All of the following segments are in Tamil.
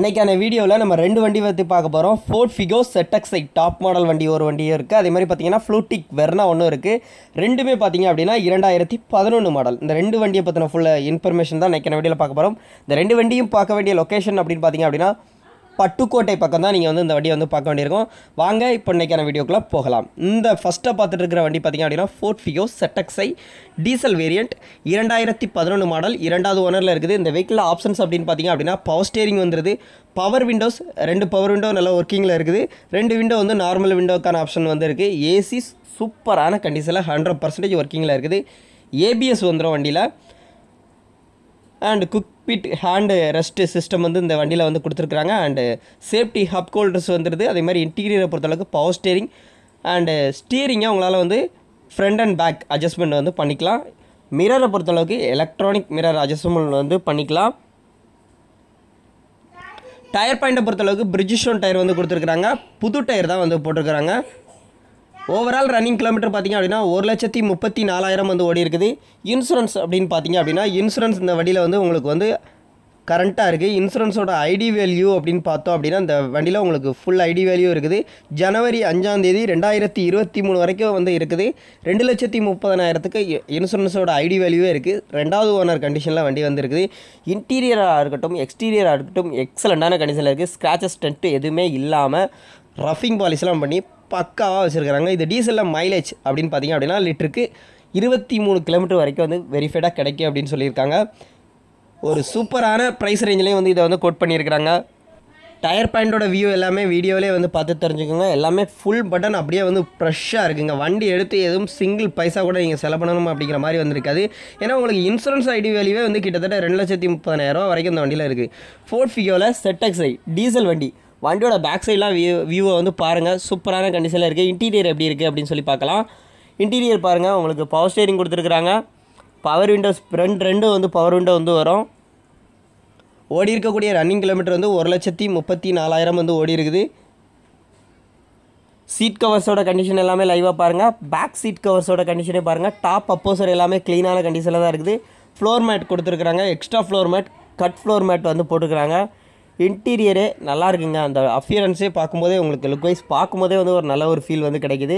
இன்றைக்கான வீடியோவில் நம்ம ரெண்டு வண்டி பற்றி பார்க்க போகிறோம் ஃபோர்ட் ஃபிகோ செட்டக்ஸை டாப் மாடல் வண்டி ஒரு வண்டியும் இருக்குது அதே மாதிரி பார்த்தீங்கன்னா ஃப்ளூட்டிக் வெர்னா ஒன்றும் இருக்குது ரெண்டுமே பார்த்தீங்க அப்படின்னா இரண்டாயிரத்தி பதினொன்று மாடல் இந்த ரெண்டு வண்டியை பற்றின ஃபுல் இன்ஃபர்மேஷன் தான் இன்றைக்கான வீடியோவில் பார்க்க போகிறோம் இந்த ரெண்டு வண்டியும் பார்க்க வேண்டிய லொக்கேஷன் அப்படின்னு பார்த்தீங்க அப்படின்னா பட்டுக்கோட்டை பக்கம் தான் நீங்கள் வந்து இந்த வண்டியை வந்து பார்க்க வேண்டியிருக்கும் வாங்க இப்போ இன்றைக்கான வீடியோக்குள்ளே போகலாம் இந்த ஃபஸ்ட்டாக பார்த்துட்டு இருக்கிற வண்டி பார்த்தீங்க அப்படின்னா ஃபோர்ட் ஃபிகோ செட்டக்ஸை டீசல் வேரியண்ட் இரண்டாயிரத்தி பதினொன்று மாடல் இரண்டாவது ஓனரில் இருக்குது இந்த வெஹிக்கிள் ஆப்ஷன்ஸ் அப்படின்னு பார்த்தீங்க அப்படின்னா பவர் ஸ்டேரிங் வந்துருது பவர் விண்டோஸ் ரெண்டு பவர் விண்டோ நல்லா ஒர்க்கிங்கில் இருக்குது ரெண்டு விண்டோ வந்து நார்மல் விண்டோக்கான ஆப்ஷன் வந்து இருக்குது ஏசி சூப்பரான கண்டிஷனில் ஹண்ட்ரட் பர்சன்டேஜ் ஒர்க்கிங்கில் இருக்குது ஏபிஎஸ் வந்துடும் வண்டியில் and cockpit hand rest system வந்து இந்த வண்டியில் வந்து கொடுத்துருக்குறாங்க அண்டு சேஃப்டி ஹப் ஹோல்டர்ஸ் வந்துடுது அதே மாதிரி இன்டீரியரை பொறுத்தளவுக்கு பவர் ஸ்டேரிங் அண்டு ஸ்டீரிங்கை உங்களால் வந்து ஃப்ரண்ட் அண்ட் பேக் அட்ஜஸ்ட்மெண்ட் வந்து பண்ணிக்கலாம் மிரரை பொறுத்தளவுக்கு எலக்ட்ரானிக் மிரர் அட்ஜஸ்ட்மெண்ட் வந்து பண்ணிக்கலாம் டயர் பாயிண்ட்டை பொறுத்தளவுக்கு பிரிட்ஜிஷோன் டயர் வந்து கொடுத்துருக்குறாங்க புது டயர் தான் வந்து போட்டிருக்கிறாங்க ஓவரால் ரன்னிங் கிலோமீட்டர் பார்த்தீங்க அப்படின்னா ஒரு லட்சத்தி முப்பத்தி நாலாயிரம் வந்து ஓடி இருக்குது இன்சூரன்ஸ் அப்படின்னு பார்த்தீங்க அப்படின்னா இன்சூரன்ஸ் இந்த வண்டியில் வந்து உங்களுக்கு வந்து கரண்ட்டாக இருக்குது இன்சூரன்ஸோட ஐடி வேல்யூ அப்படின்னு பார்த்தோம் அப்படின்னா இந்த வண்டியில் உங்களுக்கு ஃபுல் ஐடி வேல்யூ இருக்குது ஜனவரி அஞ்சாந்தேதி ரெண்டாயிரத்தி இருபத்தி மூணு வரைக்கும் வந்து இருக்குது ரெண்டு லட்சத்தி முப்பதனாயிரத்துக்கு இன்சூரன்ஸோட ஐடி வேல்யூவே இருக்குது ரெண்டாவது ஓனர் கண்டிஷனில் வண்டி வந்து இருக்குது இன்டீரியராக இருக்கட்டும் எக்ஸ்டீரியராக இருக்கட்டும் எக்ஸலண்ட்டான கண்டிஷனில் இருக்குது ஸ்க்ராச்சஸ் டென்ட்டு எதுவுமே இல்லாமல் ரஃபிங் பாலிஸ்லாம் பண்ணி பக்காவாக வச்சுருக்காங்க இது டீசலில் மைலேஜ் அப்படின்னு பார்த்தீங்க அப்படின்னா லிட்டருக்கு இருபத்தி மூணு கிலோமீட்டர் வரைக்கும் வந்து வெரிஃபைடாக கிடைக்கும் அப்படின்னு சொல்லியிருக்காங்க ஒரு சூப்பரான ப்ரைஸ் ரேஞ்சிலையும் வந்து இதை வந்து கோட் பண்ணியிருக்கிறாங்க டயர் பாயிண்டோட வியூ எல்லாமே வீடியோவிலே வந்து பார்த்து தெரிஞ்சுக்கோங்க எல்லாமே ஃபுல் பட்டன் அப்படியே வந்து ஃப்ரெஷ்ஷாக இருக்குங்க வண்டி எடுத்து எதுவும் சிங்கிள் பைசா கூட நீங்கள் செலவு பண்ணணும் அப்படிங்கிற மாதிரி வந்திருக்காது ஏன்னா உங்களுக்கு இன்சூரன்ஸ் ஐடி வேல்யூவே வந்து கிட்டத்தட்ட ரெண்டு லட்சத்தி முப்பதாயிரம் வரைக்கும் இந்த வண்டியில் இருக்குது ஃபோர்ட் ஃபிகோவில் செட்டக்ஸை டீசல் வண்டி வண்டியோட பேக் சைட்லாம் வியூ வியூவை வந்து பாருங்கள் சூப்பரான கண்டிஷனில் இருக்குது இன்டீரியர் எப்படி இருக்குது அப்படின்னு சொல்லி பார்க்கலாம் இன்டீரியர் பாருங்கள் உங்களுக்கு பவர் ஸ்டேரிங் கொடுத்துருக்குறாங்க பவர் விண்டோஸ் ரெண்டு ரெண்டும் வந்து பவர் விண்டோ வந்து வரும் ஓடி இருக்கக்கூடிய ரன்னிங் கிலோமீட்டர் வந்து ஒரு லட்சத்தி முப்பத்தி நாலாயிரம் வந்து ஓடி இருக்குது சீட் கவர்ஸோட கண்டிஷன் எல்லாமே லைவாக பாருங்கள் பேக் சீட் கவர்ஸோட கண்டிஷனே பாருங்கள் டாப் அப்போசர் எல்லாமே க்ளீனான கண்டிஷனில் தான் இருக்குது ஃப்ளோர் மேட் கொடுத்துருக்குறாங்க extra floor mat cut floor mat வந்து போட்டுருக்குறாங்க இன்டீரியரே நல்லா இருக்குங்க அந்த அஃபியரன்ஸே பார்க்கும்போதே உங்களுக்கு லுக் வைஸ் பார்க்கும்போதே வந்து ஒரு நல்ல ஒரு ஃபீல் வந்து கிடைக்குது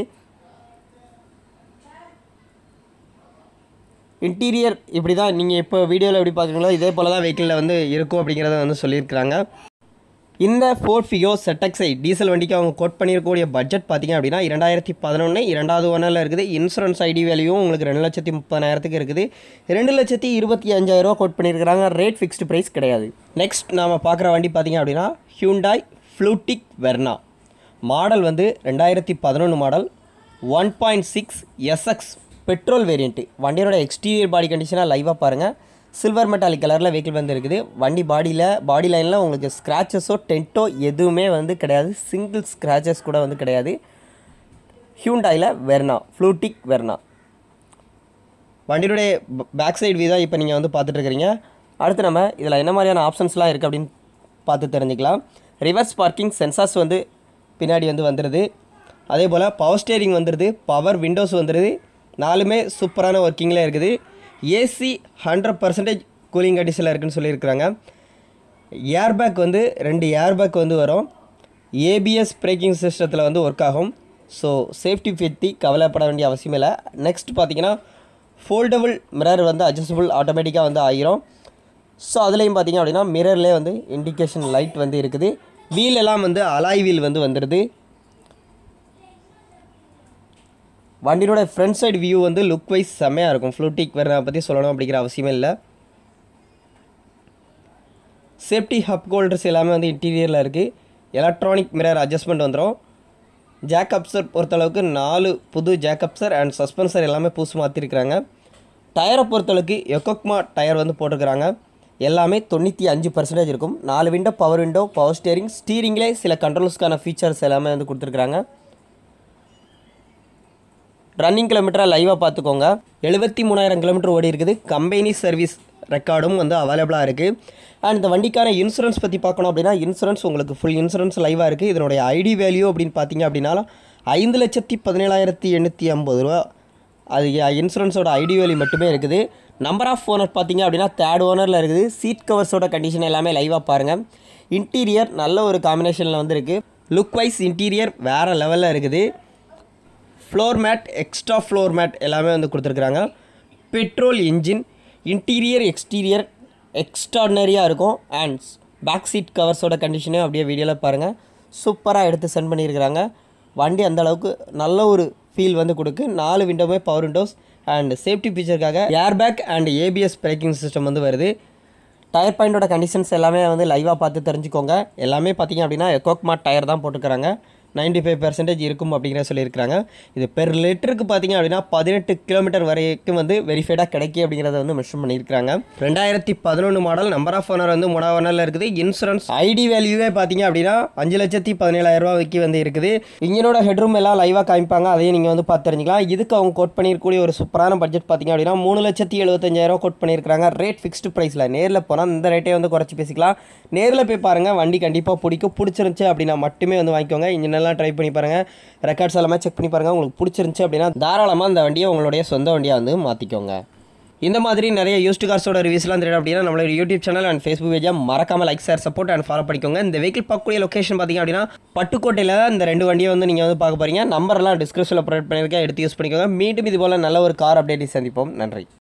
இன்டீரியர் இப்படி தான் நீங்கள் இப்போ வீடியோவில் எப்படி பார்க்குறீங்களோ இதே போல் தான் வெஹிக்கிளில் வந்து இருக்கும் அப்படிங்கிறத வந்து சொல்லியிருக்கிறாங்க இந்த ஃபோர்ட் ஃபிகோ செட்டக்ஸை டீசல் வண்டிக்கு அவங்க கோட் பண்ணியிருக்கக்கூடிய பட்ஜெட் பார்த்தீங்க அப்படின்னா இரண்டாயிரத்தி பதினொன்று இரண்டாவது ஒன்றில் இருக்குது இன்சூரன்ஸ் ஐடி வேல்யூவும் உங்களுக்கு ரெண்டு லட்சத்தி முப்பதாயிரத்துக்கு இருக்குது ரெண்டு லட்சத்தி இருபத்தி அஞ்சாயிரரூவா கோட் பண்ணியிருக்கிறாங்க ரேட் ஃபிக்ஸ்டு ப்ரைஸ் கிடையாது நெக்ஸ்ட் நாம் பார்க்குற வண்டி பார்த்தீங்க அப்படின்னா ஹியூண்டாய் ஃப்ளூட்டிக் வெர்னா மாடல் வந்து ரெண்டாயிரத்தி பதினொன்று model one point six SX petrol variant வண்டியோட எக்ஸ்டீரியர் பாடி கண்டிஷனாக லைவாக பாருங்கள் சில்வர் மெட்டாலிக் கலரில் வெஹிக்கிள் வந்து இருக்குது வண்டி பாடியில் பாடி லைனில் உங்களுக்கு ஸ்க்ராச்சஸோ டென்ட்டோ எதுவுமே வந்து கிடையாது சிங்கிள் ஸ்க்ராச்சஸ் கூட வந்து கிடையாது ஹியூண்டாயில் வெர்னா ஃப்ளூட்டிக் வெர்னா வண்டியுடைய பேக் சைடு வியூ தான் இப்போ நீங்கள் வந்து பார்த்துட்டு இருக்கிறீங்க அடுத்து நம்ம இதில் என்ன மாதிரியான ஆப்ஷன்ஸ்லாம் இருக்குது அப்படின்னு பார்த்து தெரிஞ்சுக்கலாம் ரிவர்ஸ் பார்க்கிங் சென்சார்ஸ் வந்து பின்னாடி வந்து வந்துடுது அதே போல் பவர் ஸ்டேரிங் வந்துடுது பவர் விண்டோஸ் வந்துடுது நாலுமே சூப்பரான ஒர்க்கிங்கில் இருக்குது ஏசி ஹண்ட்ரட் பர்சன்டேஜ் கூலிங் கண்டிஷனில் இருக்குன்னு சொல்லியிருக்கிறாங்க ஏர்பேக் வந்து ரெண்டு ஏர்பேக் வந்து வரும் ஏபிஎஸ் பிரேக்கிங் சிஸ்டத்தில் வந்து ஒர்க் ஆகும் ஸோ சேஃப்டி பற்றி கவலைப்பட வேண்டிய அவசியம் இல்லை நெக்ஸ்ட் பார்த்தீங்கன்னா ஃபோல்டபுள் மிரர் வந்து அட்ஜஸ்டபுள் ஆட்டோமேட்டிக்காக வந்து ஆகிரும் ஸோ அதுலேயும் பார்த்தீங்க அப்படின்னா மிரர்லேயே வந்து இண்டிகேஷன் லைட் வந்து இருக்குது வீல் எல்லாம் வந்து அலாய் வீல் வந்து வந்துடுது வண்டியோட ஃப்ரண்ட் சைடு வியூ வந்து லுக் வைஸ் செம்மையாக இருக்கும் ஃப்ளூட்டிக் வேறு பற்றி சொல்லணும் அப்படிங்கிற அவசியமே இல்லை சேஃப்டி ஹப் ஹோல்டர்ஸ் எல்லாமே வந்து இன்டீரியரில் இருக்குது எலக்ட்ரானிக் மிரர் அட்ஜஸ்ட்மெண்ட் வந்துடும் ஜாக் அப்சர் பொறுத்தளவுக்கு நாலு புது ஜாக் அப்சர் அண்ட் சஸ்பென்சர் எல்லாமே புதுசு மாற்றிருக்கிறாங்க டயரை பொறுத்தளவுக்கு எக்கோக்மா டயர் வந்து போட்டிருக்கிறாங்க எல்லாமே தொண்ணூற்றி அஞ்சு பர்சன்டேஜ் இருக்கும் நாலு window power window power steering ஸ்டீரிங்லே சில கண்ட்ரோல்ஸ்க்கான ஃபீச்சர்ஸ் எல்லாமே வந்து கொடுத்துருக்குறாங்க ரன்னிங் கிலோமீட்டராக லைவாக பார்த்துக்கோங்க எழுபத்தி மூணாயிரம் கிலோமீட்டர் ஓடி இருக்குது கம்பெனி சர்வீஸ் ரெக்கார்டும் வந்து அவைலபிளாக இருக்குது அண்ட் இந்த வண்டிக்கான இன்சூரன்ஸ் பற்றி பார்க்கணும் அப்படின்னா இன்சூரன்ஸ் உங்களுக்கு ஃபுல் இன்சூரன்ஸ் லைவாக இருக்குது இதனுடைய ஐடி வேல்யூ அப்படின்னு பார்த்தீங்க அப்படின்னா ஐந்து லட்சத்தி பதினேழாயிரத்தி எண்ணூற்றி ஐம்பது ரூபா அது இன்சூரன்ஸோட ஐடி வேல்யூ மட்டுமே இருக்குது நம்பர் ஆஃப் ஓனர் பார்த்தீங்க அப்படின்னா தேர்ட் ஓனரில் இருக்குது சீட் கவர்ஸோட கண்டிஷன் எல்லாமே லைவாக பாருங்கள் இன்டீரியர் நல்ல ஒரு காம்பினேஷனில் வந்துருக்கு லுக் வைஸ் இன்டீரியர் வேறு லெவலில் இருக்குது floor mat extra floor mat எல்லாமே வந்து கொடுத்துருக்குறாங்க பெட்ரோல் இன்ஜின் இன்டீரியர் எக்ஸ்டீரியர் எக்ஸ்ட்ராடினரியாக இருக்கும் அண்ட் பேக் சீட் கவர்ஸோட கண்டிஷனே அப்படியே வீடியோவில் பாருங்கள் சூப்பராக எடுத்து சென்ட் பண்ணியிருக்கிறாங்க வண்டி அந்த அளவுக்கு நல்ல ஒரு ஃபீல் வந்து கொடுக்கு நாலு விண்டோமே பவர் விண்டோஸ் அண்ட் சேஃப்டி ஃபீச்சருக்காக air bag and ABS braking system வந்து வருது டயர் பாயிண்டோட கண்டிஷன்ஸ் எல்லாமே வந்து லைவாக பார்த்து தெரிஞ்சுக்கோங்க எல்லாமே பார்த்தீங்க அப்படின்னா எக்கோக் மார்ட் டயர் தான் போட்டுக்கிறாங்க 95% ஃபைவ் பர்சன்டேஜ் இருக்கும் அப்படிங்கிற சொல்லியிருக்கிறாங்க இது பெர் லிட்டருக்கு பார்த்தீங்க அப்படின்னா பதினெட்டு கிலோமீட்டர் வரைக்கும் வந்து வெரிஃபைடாக கிடைக்கும் அப்படிங்கிறத வந்து மென்ஷன் பண்ணியிருக்காங்க ரெண்டாயிரத்தி பதினொன்று மாடல் நம்பர் ஆஃப் ஓனர் வந்து மூணாவது ஓனரில் இருக்குது இன்சூரன்ஸ் ஐடி வேல்யூவே பார்த்தீங்க அப்படின்னா அஞ்சு லட்சத்தி பதினேழாயிரம் ரூபாய்க்கு வந்து இருக்குது இன்ஜினோட ஹெட்ரூம் எல்லாம் லைவாக காமிப்பாங்க அதையும் நீங்கள் வந்து பார்த்து தெரிஞ்சுக்கலாம் இதுக்கு அவங்க கோட் பண்ணியிருக்கக்கூடிய ஒரு சூப்பரான பட்ஜெட் பார்த்தீங்க அப்படின்னா மூணு லட்சத்தி எழுபத்தஞ்சாயிரம் கோட் பண்ணியிருக்காங்க ரேட் ஃபிக்ஸ்டு ப்ரைஸில் நேரில் போனால் இந்த ரேட்டே வந்து குறைச்சி பேசிக்கலாம் நேரில் போய் பாருங்கள் வண்டி கண்டிப்பாக பிடிக்கும் பிடிச்சிருந்துச்சு அப்படின்னா மட்டுமே வந்து வாங்கிக்கோங்க இன்ஜின் எல்லாம் ட்ரை பண்ணி பாருங்கள் ரெக்கார்ட்ஸ் எல்லாமே செக் பண்ணி பாருங்கள் உங்களுக்கு பிடிச்சிருந்துச்சு அப்படின்னா தாராளமாக அந்த வண்டியை உங்களுடைய சொந்த வண்டியாக வந்து மாற்றிக்கோங்க இந்த மாதிரி நிறைய யூஸ்டு கார்ஸோட ரிவ்யூஸ்லாம் தெரியும் அப்படின்னா நம்மளோட யூடியூப் சேனல் அண்ட் ஃபேஸ்புக் பேஜாக மறக்காம like share support and follow பண்ணிக்கோங்க இந்த வெஹிக்கிள் பார்க்கக்கூடிய லொக்கேஷன் பார்த்தீங்க அப்படின்னா பட்டுக்கோட்டையில் தான் இந்த ரெண்டு வண்டியை வந்து நீங்கள் வந்து பார்க்க போறீங்க நம்பர்லாம் டிஸ்கிரிப்ஷனில் ப்ரொவைட் பண்ணியிருக்கேன் எடுத்து யூஸ் பண்ணிக்கோங்க மீண்டும் இது போல் நல்ல ஒரு கார் அப்டேட்டை சந்திப்போம் நன்றி